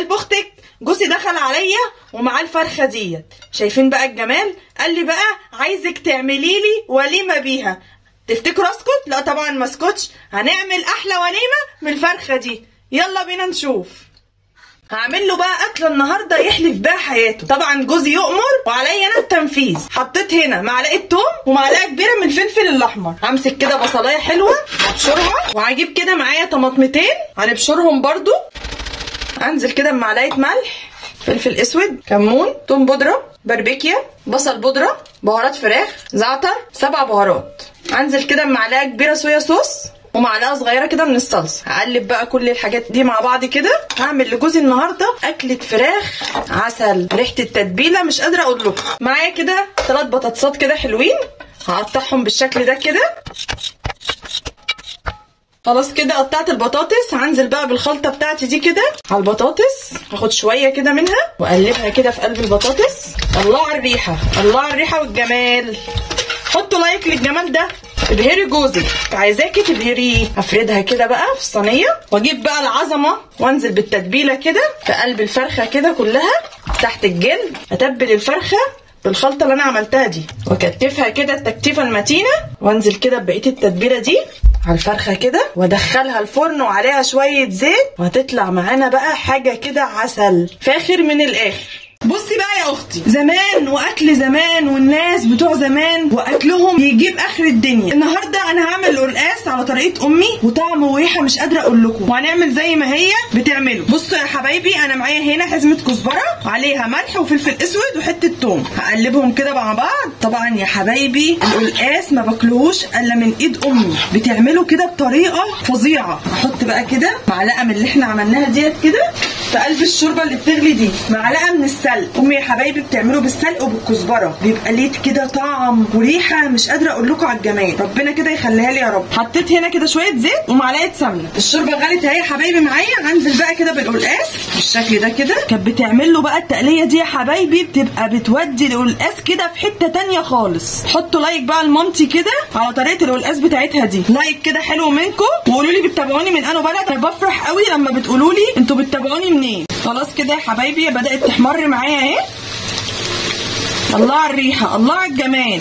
قلب اختك جوزي دخل عليا ومعاه الفرخه ديت شايفين بقى الجمال قال لي بقى عايزك تعملي لي وليمه بيها تفتكروا اسكت لا طبعا ما اسكتش هنعمل احلى وليمه من الفرخه دي يلا بينا نشوف هعمل له بقى اكله النهارده يحلف بيها حياته طبعا جوزي يؤمر وعليا انا التنفيذ حطيت هنا معلقه توم ومعلقه كبيره من الفلفل الاحمر همسك كده بصلايه حلوه ابشرها وهجيب كده معايا طماطمتين هنبشرهم برضو انزل كده بمعلقه ملح فلفل اسود كمون توم بودره باربيكيا بصل بودره بهارات فراخ زعتر سبع بهارات انزل كده بمعلقه كبيره صويا صوص ومعلقه صغيره كده من الصلصه هقلب بقى كل الحاجات دي مع بعض كده هعمل لجوزي النهارده اكله فراخ عسل ريحه التتبيله مش قادره اقول لكم معايا كده ثلاث بطاطسات كده حلوين هقطعهم بالشكل ده كده خلاص كده قطعت البطاطس هنزل بقى بالخلطه بتاعتي دي كده على البطاطس هاخد شويه كده منها واقلبها كده في قلب البطاطس الله على الريحه الله على الريحه والجمال حطوا لايك للجمال ده ابهري جوزك عايزاكي تبهريه افردها كده بقى في الصينيه واجيب بقى العظمه وانزل بالتتبيله كده في قلب الفرخه كده كلها تحت الجلد اتبل الفرخه بالخلطه اللي انا عملتها دي واكتفها كده التكتيفه المتينه وانزل كده ببقيه التتبيله دي على الفرخه كده وادخلها الفرن وعليها شويه زيت وهتطلع معانا بقى حاجه كده عسل فاخر من الاخر بصي بقى يا اختي زمان واكل زمان والناس بتوع زمان واكلهم يجيب اخر الدنيا النهارده انا هعمل قلقاس على طريقه امي وطعم وريحه مش قادره اقول لكم وهنعمل زي ما هي بتعمله بصوا يا حبايبي انا معايا هنا حزمه كزبره وعليها ملح وفلفل اسود وحته توم هقلبهم كده مع بعض طبعا يا حبايبي القلقاس ما باكلهوش الا من ايد امي بتعمله كده بطريقه فظيعه هحط بقى كده معلقه من اللي احنا عملناها ديت كده في قلب الشوربه اللي بتغلي دي معلقه من السلق امي يا حبايبي بتعمله بالسلق وبالكزبره بيبقى ليه كده طعم وريحه مش قادره اقول لكم على الجمال ربنا كده يخليها لي يا رب حطيت هنا كده شويه زيت ومعلقه سمنه الشوربه غلت اهي يا حبايبي معايا هنزل بقى كده بالقلقاس بالشكل ده كده كانت بتعمل له بقى التقليه دي يا حبايبي بتبقى بتودي القلقاس كده في حته تانية خالص حطوا لايك بقى لمامتي كده على طريقه القلقاس بتاعتها دي لايك كده حلو منكم وقولوا لي بتتابعوني من انه بلد انا بفرح قوي لما بتقولوا لي انتوا بتتابعوني منين خلاص كده يا حبايبي بدات تحمر معايا اهي الله على الريحه الله على الجمال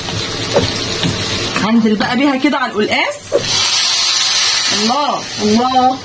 هنزل بقى بيها كده على القلقاس الله الله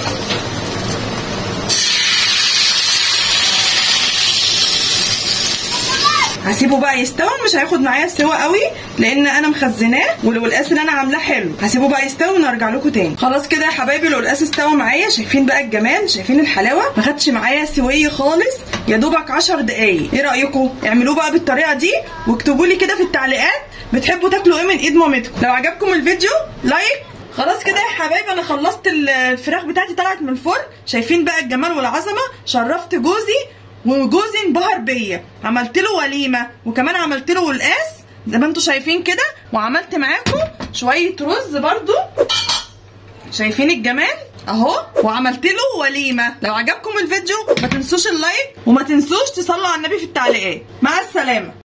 هسيبه بقى يستوي مش هياخد معايا سوا قوي لان انا مخزناه والقلقاس اللي انا عاملاه حلو هسيبه بقى يستوي ونرجع لكم تاني خلاص كده يا حبايبي القلقاس استوى معايا شايفين بقى الجمال شايفين الحلاوه ما خدش معايا سويه خالص يا دوبك 10 دقايق ايه رايكم اعملوه بقى بالطريقه دي واكتبوا لي كده في التعليقات بتحبوا تاكلوا ايه من ايد مامتكم لو عجبكم الفيديو لايك خلاص كده يا حبايبي انا خلصت الفراخ بتاعتي طلعت من الفرن شايفين بقى الجمال والعظمه شرفت جوزي وجوزي انبهر بيا عملت له وليمه وكمان عملت له قلقاس زي ما انتم شايفين كده وعملت معاكم شويه رز برضو شايفين الجمال اهو وعملت له وليمه لو عجبكم الفيديو ما تنسوش اللايك وما تنسوش تصلوا على النبي في التعليقات مع السلامه